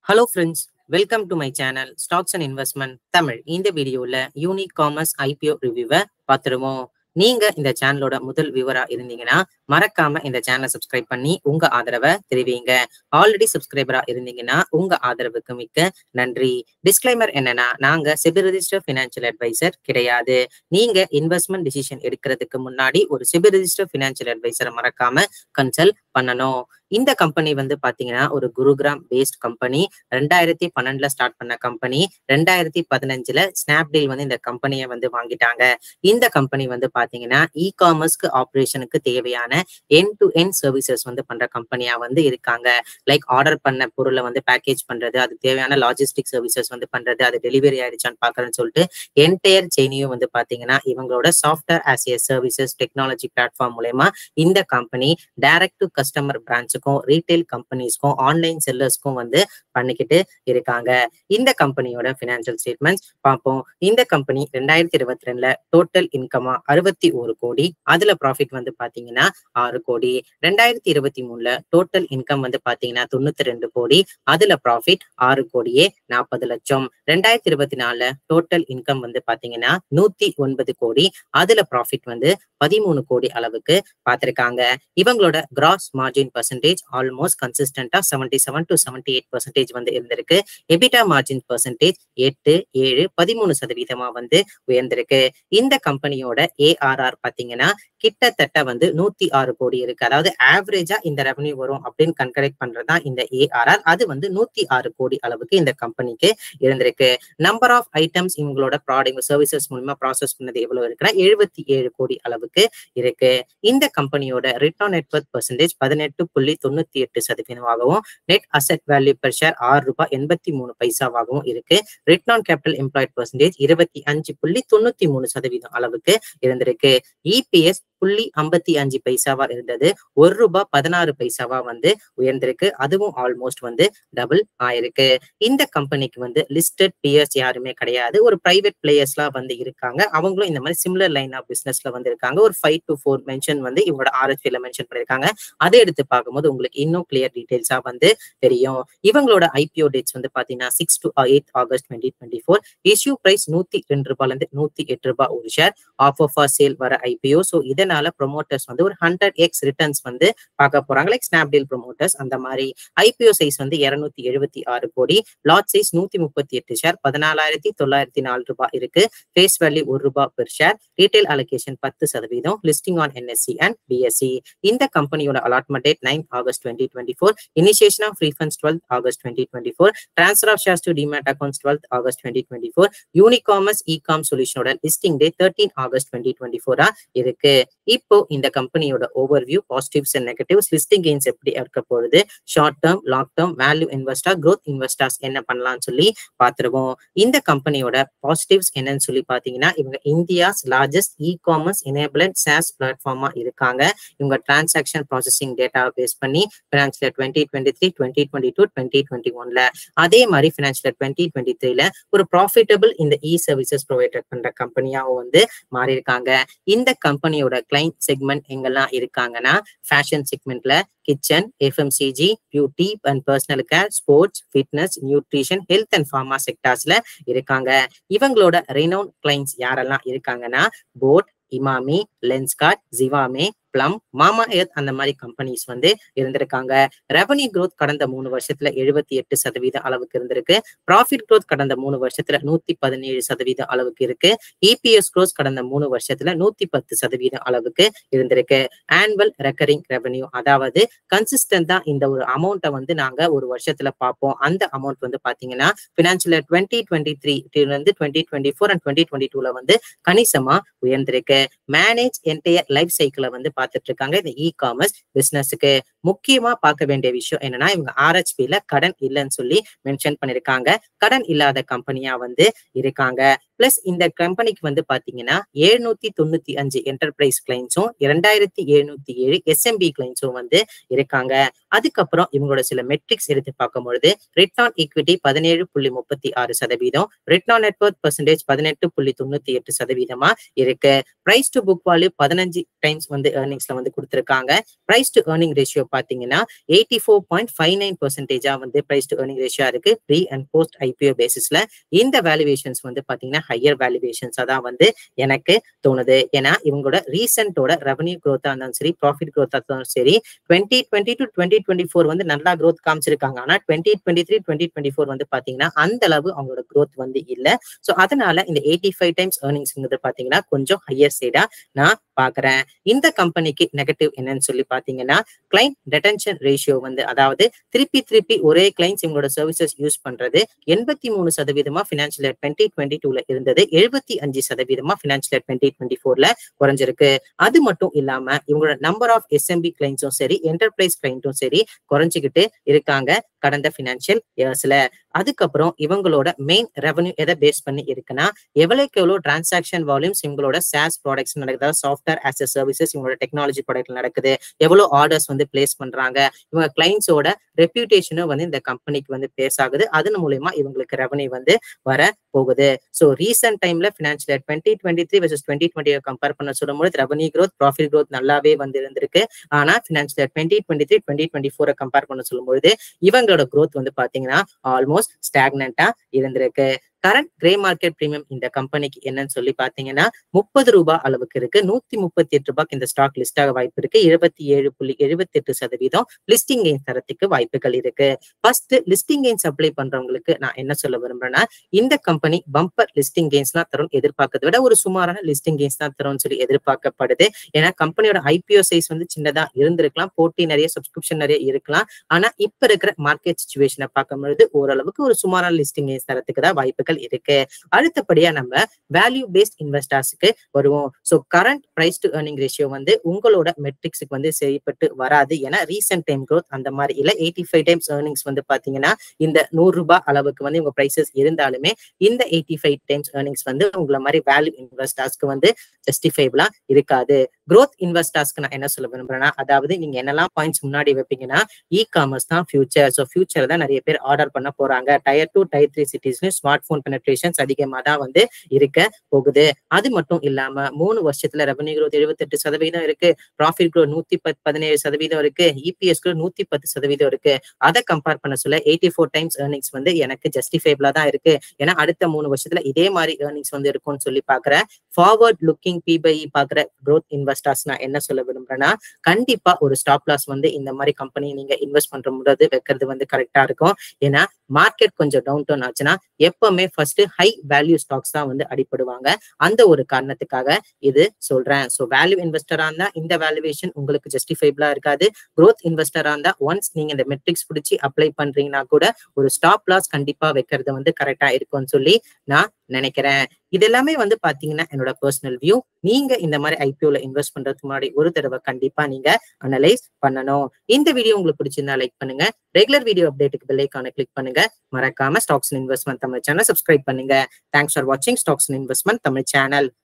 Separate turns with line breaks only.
hello friends welcome to my channel stocks and investment Tamil இந்த வீடியோல unique commerce IPO ரிவ்யூவை பார்த்துருவோம் நீங்க இந்த சேனலோட முதல் வியூவரா இருந்தீங்கன்னா மறக்காம இந்த சேனலை சப்ஸ்கிரைப் பண்ணி உங்க ஆதரவை தெரிவிங்க ஆல்ரெடி சப்ஸ்கிரைபரா இருந்தீங்கன்னா உங்க ஆதரவுக்கு மிக்க நன்றி டிஸ்க்ளைமர் என்னன்னா நாங்க செபி ரெஜிஸ்டர் ஃபினான்ஷியல் அட்வைசர் கிடையாது நீங்க இன்வெஸ்ட்மெண்ட் டிசிஷன் எடுக்கிறதுக்கு முன்னாடி ஒரு செபி ரெஜிஸ்டர் ஃபினான்ஷியல் அட்வைசரை மறக்காம கன்சல்ட் பண்ணணும் இந்த கம்பெனி வந்து பாத்தீங்கன்னா ஒரு குருகிராம் பேஸ்ட் கம்பெனி ரெண்டாயிரத்தி பன்னெண்டுல ஸ்டார்ட் பண்ண கம்பெனி ரெண்டாயிரத்தி பதினஞ்சுல ஸ்னாப்டீல் வந்து இந்த கம்பெனியை வந்து வாங்கிட்டாங்க இந்த கம்பெனி வந்து பாத்தீங்கன்னா இ காமர்ஸ்க்கு ஆப்ரேஷனுக்கு தேவையான என் டு என் சர்வீசஸ் வந்து பண்ற கம்பெனியா வந்து இருக்காங்க லைக் ஆர்டர் பண்ண பொருளை வந்து பேக்கேஜ் பண்றது அது தேவையான லாஜிஸ்டிக் சர்வீசஸ் வந்து பண்றது அது டெலிவரி ஆயிடுச்சான்னு பாக்குறேன்னு சொல்லிட்டு என்டையர் செயினையும் வந்து பாத்தீங்கன்னா இவங்களோட software as a services technology platform மூலயமா இந்த கம்பெனி டைரக்ட் டு கஸ்டமர் பிரான்ச்சுக்கும் ரீட்டைல் கம்பெனிஸ்க்கும் ஆன்லைன் செல்லர்ஸ்க்கும் வந்து பண்ணிக்கிட்டு இருக்காங்க இந்த கம்பெனியோட பினான்சியல் ஸ்டேட்மெண்ட்ஸ் பார்ப்போம் இந்த கம்பெனி ரெண்டாயிரத்தி இருபத்தி ரெண்டுல டோட்டல் இன்கமா அறுபத்தி ஒரு கோடி அதுல ப்ராஃபிட் வந்து பாத்தீங்கன்னா ஆறு கோடி ரெண்டாயிரத்தி இருபத்தி மூணுல டோட்டல் இன்கம் வந்து பாத்தீங்கன்னா தொண்ணூத்தி ரெண்டு கோடி அதுல ப்ராஃபிட் ஆறு கோடியே நாற்பது லட்சம் ரெண்டாயிரத்தி இருபத்தி நாலுல டோட்டல் இன்கம் வந்து பாத்தீங்கன்னா நூத்தி ஒன்பது கோடி அதுல ப்ராஃபிட் வந்து பதிமூணு கோடி அளவுக்கு பார்த்திருக்காங்க இவங்களோட கிராஸ் மார்ஜின் பர்சன்டேஜ் ஆல்மோஸ்ட் கன்சிஸ்டன்டா seventy seven to seventy eight percentage வந்து இருந்திருக்கு எபிட்டா மார்ஜின் பர்சன்டேஜ் எட்டு ஏழு பதிமூணு சதவீதமா வந்து உயர்ந்திருக்கு இந்த கம்பெனியோட ஏஆர்ஆர் பாத்தீங்கன்னா கிட்டத்தட்ட வந்து நூத்தி ஆறு கோடி இருக்கு அதாவது ஆவரேஜா இந்த ரெவன்யூ வரும் அப்படின்னு கன்கலெக்ட் பண்றதுதான் இந்த ஏஆர்ஆர் அது வந்து நூத்தி ஆறு கோடி அளவுக்கு இந்த கம்பெனிக்கு இருந்திருக்கு நம்பர் ஆஃப் ஐட்டம்ஸ் இவங்களோட ப்ராடக்ட் சர்வீசஸ் மூலமா ப்ராசஸ் பண்ணது எவ்வளவு இருக்குன்னா எழுபத்தி ஏழு கோடி அளவுக்கு இருக்கு இந்த கம்பெனியோட ரிட்டர்ன் நெட்ஒர்க் பர்சன்டேஜ் பதினெட்டு புள்ளி தொண்ணூத்தி எட்டு சதவீதமாகவும் net asset value per share ஆறு ரூபாய் எண்பத்தி மூணு பைசாவாகவும் இருக்கு ரிட்டர்ன் கேபிட்டல் எம்ப்ளாய்ட் பர்சன்டேஜ் இருபத்தி அஞ்சு புள்ளி தொண்ணூத்தி மூணு சதவீதம் அளவுக்கு இருந்திருக்கு இபிஎஸ் புள்ளி ஐம்பத்தி அஞ்சு பைசாவா இருந்தது ஒரு ரூபாய் பதினாறு பைசாவா வந்து உயர்ந்திருக்கு அதுவும் ஆல்மோஸ்ட் வந்து டபுள் ஆயிருக்கு இந்த கம்பெனிக்கு வந்து லிஸ்டட் பியர்ஸ் யாருமே கிடையாது ஒரு பிரைவேட் பிளேயர்ஸ்லாம் வந்து இருக்காங்க அவங்களும் இந்த மாதிரி சிமிலர் லைன் ஆஃப் பிசினஸ்ல வந்து இருக்காங்க ஒரு ஃபைவ் டு ஃபோர் மென்ஷன் வந்து இவங்களோட ஆர்எஸ்பில மென்ஷன் பண்ணிருக்காங்க அதை எடுத்து பார்க்கும்போது உங்களுக்கு இன்னும் கிளியர் டீடைல்ஸா வந்து தெரியும் இவங்களோட ஐபிஓ டேட்ஸ் வந்து பாத்தீங்கன்னா six to eight August twenty twenty four issue price நூத்தி ரெண்டு ரூபாய்ல இருந்து நூத்தி எட்டு ரூபாய் ஒரு ஷேர் ஆஃபர் ஃபார் சேல் வர ஐபிஓ ஸோ இதனால ப்ரொமோட்டர்ஸ் வந்து ஒரு ஹண்ட்ரட் எக்ஸ் ரிட்டர்ன்ஸ் வந்து பார்க்க போறாங்க லைக் ஸ்னாப்டீல் ப்ரொமோட்டர்ஸ் அந்த மாதிரி ஐபிஓ சைஸ் வந்து இருநூத்தி எழுபத்தி ஆறு கோடி லாட் சைஸ் நூத்தி முப்பத்தி எட்டு ஷேர் பதினாலாயிரத்தி தொள்ளாயிரத்தி நாலு ரூபாய் இருக்கு ஃபேஸ் வேல்யூ ஒரு ரூபாய் பெர் ஷேர் ரீட்டைல் அலோகேஷன் பத்து சதவீதம் listing on NSE and BSE இந்த கம்பெனியோட allotment date nine August twenty twenty four initiation of refunds twelfth August twenty twenty four transfer of shares to demat accounts twelfth August twenty twenty four Unicommerce e com சொல்யூஷனோட listing day thirteen August twenty twenty ஃபோரா இருக்கு இப்போ இந்த கம்பெனியோட over view positives and negatives listing gains எப்படி இருக்க போகுது short term long term value investor growth investors என்ன பண்ணலாம்னு சொல்லி பார்த்துருவோம் இந்த கம்பெனியோட பாசிட்டிவ்ஸ் என்னன்னு சொல்லி பார்த்தீங்கன்னா இவங்க India's largest e commerce enabled SaaS பிளாட்ஃபார்மா இருக்காங்க இவங்க டிரான்சாக்ஷன் ப்ராசஸிங் டேட்டா பேஸ் பண்ணி financial twenty twenty three twenty twenty two twenty twenty ஒன்ல அதே மாதிரி ஃபினான்ஷியல் டுவெண்ட்டி டுவெண்ட்டி த்ரீல ஒரு ப்ராஃபிட்டபிள் இந்த இ சர்வீசஸ் ப்ரொவைடர் பண்ற கம்பெனியாவும் வந்து மாறி இருக்காங்க இந்த கம்பெனியோட கிளைண்ட் செக்மெண்ட் எங்கெல்லாம் இருக்காங்கன்னா ஃபேஷன் செக்மெண்ட்ல kitchen FMCG beauty and personal care sports fitness nutrition health and pharma செக்டார்ஸ்ல இருக்காங்க இவங்களோட ரெனவுன் கிளைண்ட்ஸ் யாரெல்லாம் இருக்காங்கன்னா போட் இமாமி லென்ஸ்கார்ட் ஜிவாமே பிளம் மாமா எர்த் அந்த மாதிரி கம்பெனிஸ் வந்து இருந்திருக்காங்க ரெவன்யூ க்ரோத் கடந்த மூணு வருஷத்துல எழுபத்தி எட்டு சதவீதம் அளவுக்கு இருந்திருக்கு ப்ராஃபிட் க்ரோத் கடந்த மூணு வருஷத்துல நூத்தி பதினேழு சதவீதம் அளவுக்கு இருக்கு இபிஎஸ் க்ரோத் கடந்த மூணு வருஷத்துல நூத்தி பத்து சதவீதம் அளவுக்கு இருந்திருக்கு ஆனுவல் ரெக்கரிங் ரெவன்யூ அதாவது கன்சிஸ்டன்டா இந்த ஒரு அமௌண்ட்டை வந்து நாங்க ஒரு வருஷத்துல பார்ப்போம் அந்த அமௌண்ட் வந்து பாத்தீங்கன்னா பினான்சியல் டுவெண்ட்டி டுவெண்ட்டி த்ரீ இருந்து twenty twenty four and twenty twenty டூல வந்து கணிசமா உயர்ந்திருக்கு மேனேஜ் என்டையர் லைஃப் சைக்கிளை வந்து பார்த்துட்டு இருக்காங்க இந்த இ காமர்ஸ் பிசினஸுக்கு முக்கியமா பார்க்க வேண்டிய விஷயம் என்னன்னா இவங்க ஆர்ஹெச்பில கடன் இல்லைன்னு சொல்லி மென்ஷன் பண்ணிருக்காங்க கடன் இல்லாத கம்பெனியா வந்து இருக்காங்க பிளஸ் இந்த கம்பெனிக்கு வந்து பாத்தீங்கன்னா எழுநூத்தி தொண்ணூத்தி அஞ்சு என்டர்பிரைஸ் கிளைண்ட்ஸும் இரண்டாயிரத்தி எழுநூத்தி ஏழு எஸ்எம்பி கிளைண்ட்ஸும் வந்து இருக்காங்க அதுக்கப்புறம் இவங்களோட சில மெட்ரிக்ஸ் எடுத்து பார்க்கும் பொழுது ரிட்டர்ன் ஈக்விட்டி பதினேழு புள்ளி முப்பத்தி ஆறு சதவீதம் ரிட்டர்ன் நெட்ஒர்க் பர்சன்டேஜ் பதினெட்டு புள்ளி தொண்ணூத்தி எட்டு சதவீதமா இருக்கு பிரைஸ் டு புக் வேல்யூ பதினஞ்சு டைம்ஸ் வந்து ஏர்னிங்ஸ்ல வந்து கொடுத்துருக்காங்க பிரைஸ் டு ஏர்னிங் ரேஷியோ பாத்தீங்கன்னா eighty four point five nine பர்சன்டேஜா வந்து பிரைஸ் டு ஏர்னிங் ரேஷியோ இருக்கு ப்ரீ அண்ட் போஸ்ட் ஐபிஓ பேசிஸ்ல இந்த வேல்யூவேஷன்ஸ் வந்து பாத்தீங்கன்னா ஹையர் வேல்யூவேஷன்ஸா தான் வந்து எனக்கு தோணுது ஏன்னா இவங்களோட ரீசெண்டோட ரெவன்யூ growth-ஆ இருந்தாலும் சரி ப்ராஃபிட் growth-ஆ இருந்தாலும் சரி twenty twenty two twenty twenty four வந்து நல்லா growth காமிச்சிருக்காங்க ஆனா twenty twenty three twenty twenty four வந்து பாத்தீங்கன்னா அந்த அளவு அவங்களோட growth வந்து இல்ல சோ அதனால இந்த எயிட்டி ஃபைவ் டைம்ஸ் ஏர்னிங்ஸ்ங்கிறது பாத்தீங்கன்னா கொஞ்சம் ஹையர் சைடா நான் பாக்குறேன் இந்த கம்பெனிக்கு நெகட்டிவ் என்னன்னு சொல்லி பாத்தீங்கன்னா கிளைண்ட் ரெட்டன்ஷன் ரேஷியோ வந்து அதாவது திருப்பி திருப்பி ஒரே கிளைண்ட்ஸ் இவங்களோட சர்வீசஸ் யூஸ் பண்றது எண்பத்தி மூணு சதவீதமா பினான்சியல் இயர் டுவெண்ட்டி டுவெண்ட்டி டூல இருந்தது எழுபத்தி அஞ்சு சதவீதமா பினான்சியல் இயர் டுவெண்ட்டி டுவெண்ட்டி ஃபோர்ல குறைஞ்சிருக்கு அது மட்டும் இல்லாம இவங்களோட நம்பர் ஆஃப் எஸ்எம்பி கிளைண்ட்ஸும் சரி என்டர்பிரைஸ் கிளைண்ட்டும் சரி குறைஞ்சிக்கிட்டு இருக்காங்க கடந்த பினான்சியல் இயர்ஸ்ல அதுக்கப்புறம் இவங்களோட மெயின் ரெவன்யூ எதை பேஸ் பண்ணி இருக்குன்னா எவ்வளவுக்கு எவ்வளவு டிரான்சாக்ஷன் வால்யூம்ஸ் இவங்களோட சாஸ் ப்ராடக்ட்ஸ் நடக்குதா சாஃப்ட்வேர் ஆஸ் அ சர்வீசஸ் இவங்களோட டெக்னாலஜி ப்ராடக்ட் நடக்குது எவ்வளவு ஆர்டர்ஸ் வந்து பிளேஸ் பண்றாங்க இவங்க கிளைண்ட்ஸோட ரெப்யூட்டேஷனும் வந்து இந்த கம்பெனிக்கு வந்து பேஸ் ஆகுது அதன் மூலயமா இவங்களுக்கு ரெவன்யூ வந்து வர போகுது ஸோ ரீசெண்ட் டைம்ல financial twenty twenty three versus twenty twenty compare பண்ண சொல்லும்போது ரெவன்யூ growth ப்ராஃபிட் growth நல்லாவே வந்து இருந்திருக்கு ஆனா financial twenty twenty three twenty twenty ஃபோரை கம்பேர் பண்ண சொல்லும்போது இவங்களோட growth வந்து பாத்தீங்கன்னா ஆல்மோஸ்ட் ஸ்டாக்னண்டா இருந்திருக்கு கரண்ட் கிரே மார்க்கெட் பிரீமியம் இந்த கம்பெனிக்கு என்னன்னு சொல்லி பாத்தீங்கன்னா முப்பது ரூபாய் அளவுக்கு இருக்கு நூத்தி முப்பத்தி எட்டு ரூபாய்க்கு இந்த ஸ்டாக் லிஸ்ட் ஆக வாய்ப்பு இருக்கு இருபத்தி ஏழு புள்ளி எழுபத்தி எட்டு சதவீதம் லிஸ்டிங் கெயின் தரத்துக்கு வாய்ப்புகள் இருக்கு ஃபர்ஸ்ட் லிஸ்டிங் கெயின்ஸ் அப்ளை பண்றவங்களுக்கு நான் என்ன சொல்ல விரும்புறேன்னா இந்த கம்பெனி பம்பர் லிஸ்டிங் கெயின்ஸ் தான் தரும் எதிர்பார்க்கறதை விட ஒரு சுமாரான லிஸ்டிங் கெயின்ஸ் தான் தரும்னு சொல்லி எதிர்பார்க்கப்படுது ஏன்னா கம்பெனியோட ஐபிஓ சைஸ் வந்து சின்னதா இருந்திருக்கலாம் போட்டி நிறைய சப்ஸ்கிரிப்ஷன் நிறைய இருக்கலாம் ஆனா இப்ப இருக்கிற மார்க்கெட் சுச்சுவேஷனை பார்க்கும்பொழுது ஓரளவுக்கு ஒரு சுமாரான லிஸ்டிங் கெயின்ஸ் தரத்துக்கு தான் வாய்ப்புகள் இருக்கு அடுத்தபடியா நம்ம வேல்யூ பேஸ்ட் இன்வெஸ்டர்ஸ்க்கு வருவோம் so current price to earning ratio வந்து உங்களோட மெட்ரிக்ஸுக்கு வந்து செய்யப்பட்டு வராது ஏன்னா ரீசெண்ட் டைம் growth அந்த மாதிரி இல்ல எயிட்டி ஃபைவ் டைம்ஸ் ஏர்னிங்ஸ் வந்து பாத்தீங்கன்னா இந்த நூறு ரூபாய் அளவுக்கு வந்து உங்க பிரைசஸ் இருந்தாலுமே இந்த எயிட்டி ஃபைவ் டைம்ஸ் ஏர்னிங்ஸ் வந்து உங்களை மாதிரி வேல்யூ இன்வெஸ்டர்ஸ்க்கு வந்து ஜஸ்டிஃபைபிளா இருக்காது growth இன்வெஸ்டர்ஸ்க்கு நான் என்ன சொல்ல விரும்புறேன்னா அதாவது நீங்க என்னெல்லாம் பாயிண்ட்ஸ் முன்னாடி வைப்பீங்கன்னா இ காமர்ஸ் தான் ஃபியூச்சர் ஸோ ஃபியூச்சர் தான் நிறைய பேர் ஆர்டர் பண்ண போறாங்க டயர் டூ டயர் த்ரீ சிட்டிஸ்லயும் ஸ்மார்ட் போன் பெனட்ரேஷன்ஸ் அதிகமாக தான் வந்து இருக்க போகுது அது மட்டும் இல்லாம மூணு வருஷத்துல ரெவன்யூ growth எழுபத்தெட்டு சதவீதம் இருக்கு ப்ராஃபிட் growth நூத்தி பத் பதினேழு சதவீதம் இருக்கு இபிஎஸ் growth நூத்தி பத்து சதவீதம் இருக்கு அதை கம்பேர் பண்ண சொல்ல எயிட்டி ஃபோர் டைம்ஸ் ஏர்னிங்ஸ் வந்து எனக்கு ஜஸ்டிஃபைபிளா தான் இருக்கு ஏன்னா அடுத்த மூணு வருஷத்துல இதே மாதிரி ஏர்னிங்ஸ் வந்து இருக்கும்னு சொல்லி பாக்குறேன் ஃபார்வர்ட் லுக்கிங் பிபை பாக்குற growth இன்வெஸ்டர்ஸ் நான் என்ன சொல்ல விரும்புறேன்னா கண்டிப்பா ஒரு ஸ்டாப் லாஸ் வந்து இந்த மாதிரி கம்பெனி நீங்க இன்வெஸ்ட் பண்ற முடியாது வைக்கிறது வந்து கரெக்டா இருக்கும் ஏன்னா மார்க்கெட் கொஞ்சம் டவுன் டவுன் ஆச்சுன்னா எப்பவுமே ஃபர்ஸ்ட் ஹை வேல்யூ ஸ்டாக்ஸ் தான் வந்து அடிப்படுவாங்க அந்த ஒரு காரணத்துக்காக இது சொல்றேன் ஸோ வேல்யூ இன்வெஸ்டரா இருந்தா இந்த வேல்யூவேஷன் உங்களுக்கு ஜஸ்டிஃபைபிளா இருக்காது growth இன்வெஸ்டரா இருந்தா ஒன்ஸ் நீங்க இந்த மெட்ரிக்ஸ் பிடிச்சி அப்ளை பண்றீங்கன்னா கூட ஒரு ஸ்டாப் லாஸ் கண்டிப்பா வைக்கிறது வந்து கரெக்டா இருக்கும்னு சொல்லி நான் நினைக்கிறேன் இது எல்லாமே வந்து பாத்தீங்கன்னா என்னோட பர்சனல் வியூ நீங்க இந்த மாதிரி ஐபிஓல இன்வெஸ்ட் பண்றதுக்கு முன்னாடி ஒரு தடவை கண்டிப்பா நீங்க அனலைஸ் பண்ணணும் இந்த வீடியோ உங்களுக்கு பிடிச்சிருந்தா லைக் பண்ணுங்க ரெகுலர் வீடியோ அப்டேட்டுக்கு பெல் ஐக்கானை கிளிக் பண்ணுங்க மறக்காம stocks investment Tamil channel subscribe பண்ணுங்க தேங்க்ஸ் ஃபார் வாட்சிங் ஸ்டாக்ஸ் இன்வெஸ்ட்மெண்ட் தமிழ் சேனல்